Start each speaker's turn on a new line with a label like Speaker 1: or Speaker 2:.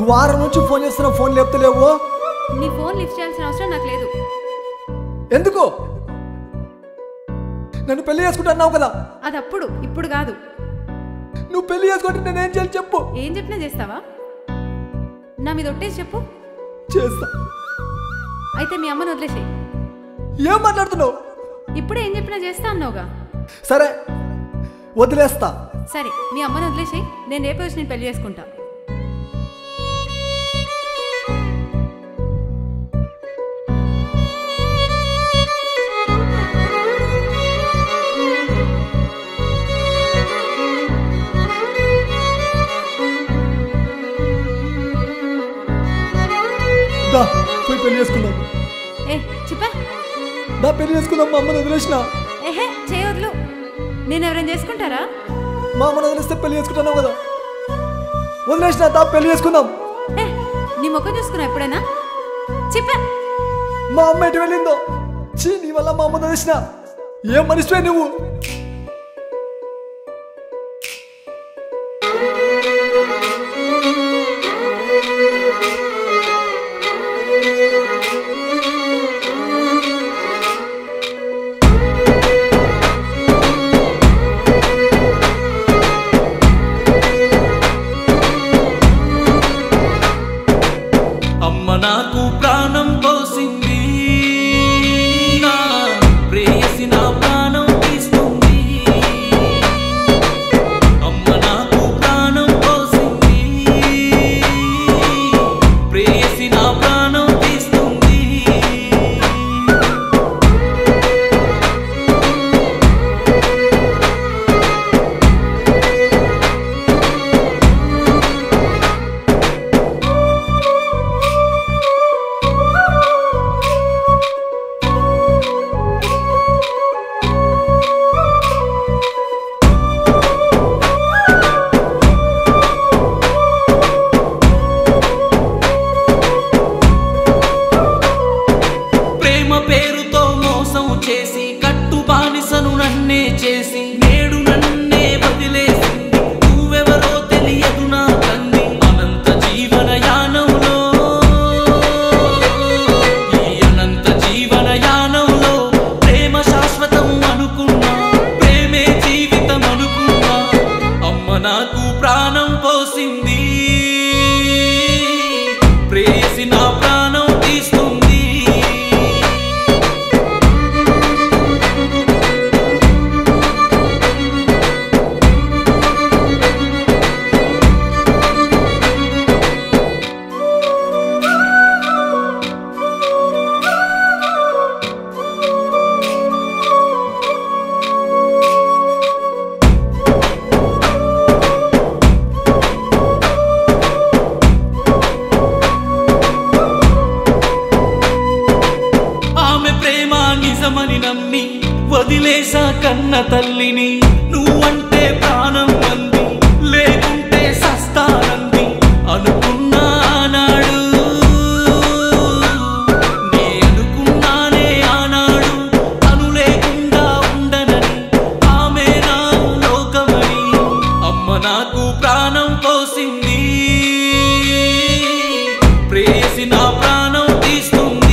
Speaker 1: వారం నుంచి ఫోన్ చేస్తున్నా ఫోన్ లేపుతలేవు
Speaker 2: నీ ఫోన్ లిఫ్ట్ చేయాల్సిన అవసరం నాకు లేదు
Speaker 1: ఎందుకు నన్ను పెళ్లి చేసుకుంటా అన్నావు కదా
Speaker 2: అది అప్పుడు ఇప్పుడు కాదు
Speaker 1: నువ్వు పెళ్లి చేసుకుంటే నేనేం చేయాలి చెప్పు
Speaker 2: ఏం చెప్పినా చేస్తావా నా మీద ఒట్టేసి చెప్పు
Speaker 1: చేస్తా
Speaker 2: అయితే మీ అమ్మని వదిలేసేయి
Speaker 1: ఏం మాట్లాడుతున్నావు
Speaker 2: ఇప్పుడే ఏం చెప్పినా చేస్తా అన్నావుగా
Speaker 1: సరే వదిలేస్తా
Speaker 2: సరే మీ అమ్మని వదిలేసేయి నేను రేపే వచ్చి నేను పెళ్లి చేసుకుంటా
Speaker 1: దా పోయి పెళ్లి చేసుకుందాం
Speaker 2: ఏ చెప్పా
Speaker 1: దా పెళ్లి చేసుకుందాం మా అమ్మని వదిలేసిన
Speaker 2: ఏహే చేయొద్దు నేను ఎవరైనా చేసుకుంటారా
Speaker 1: మా అమ్మని వదిలేస్తే పెళ్లి చేసుకుంటున్నావు కదా వదిలేసిన దా పెళ్లి చేసుకుందాం
Speaker 2: ఏ నీ ముఖం చూసుకున్నా ఎప్పుడైనా చెప్పా
Speaker 1: మా అమ్మ ఎటు వెళ్ళిందో చీ నీ వల్ల మా అమ్మని వదిలేసిన ఏం మనిషివే నువ్వు
Speaker 3: అమ్మ నాకు ప్రాణం పోసింది నా ప్రేయసి నా ప్రాణం తీస్తుంది అమ్మ నాకు ప్రాణం పోసింది ప్రేయసి నా ప్రాణం తీస్తుంది ప్రేమ పేరుతో మోసం చేసి కట్టు బానిసను నన్నే చేసి నేడు నన్నే వదిలేసింది నువ్వెవరో తెలియదు నా తల్లి అనంత జీవన యానంలో ఈ అనంత జీవన యానంలో ప్రేమ శాశ్వతం అనుకున్నా ప్రేమే జీవితం అనుకున్నా అమ్మ నాకు ప్రాణం పోసింది ప్రేయసి నా ప్రాణం తీస్తుంది ఆమె ప్రేమ నిజమని నమ్మి వదిలేసా కన్న తల్లిని నువ్వంటే ప్రాణం అంది లేకుంటే సస్తానంది అనుకున్నా ఆనాడు నే అనుకున్నానే ఆనాడు తను లేకుండా ఉండనని ఆమె నా లోకమని అమ్మ నాకు ప్రాణం పోసింది ప్రేయసి నా ప్రాణం తీస్తుంది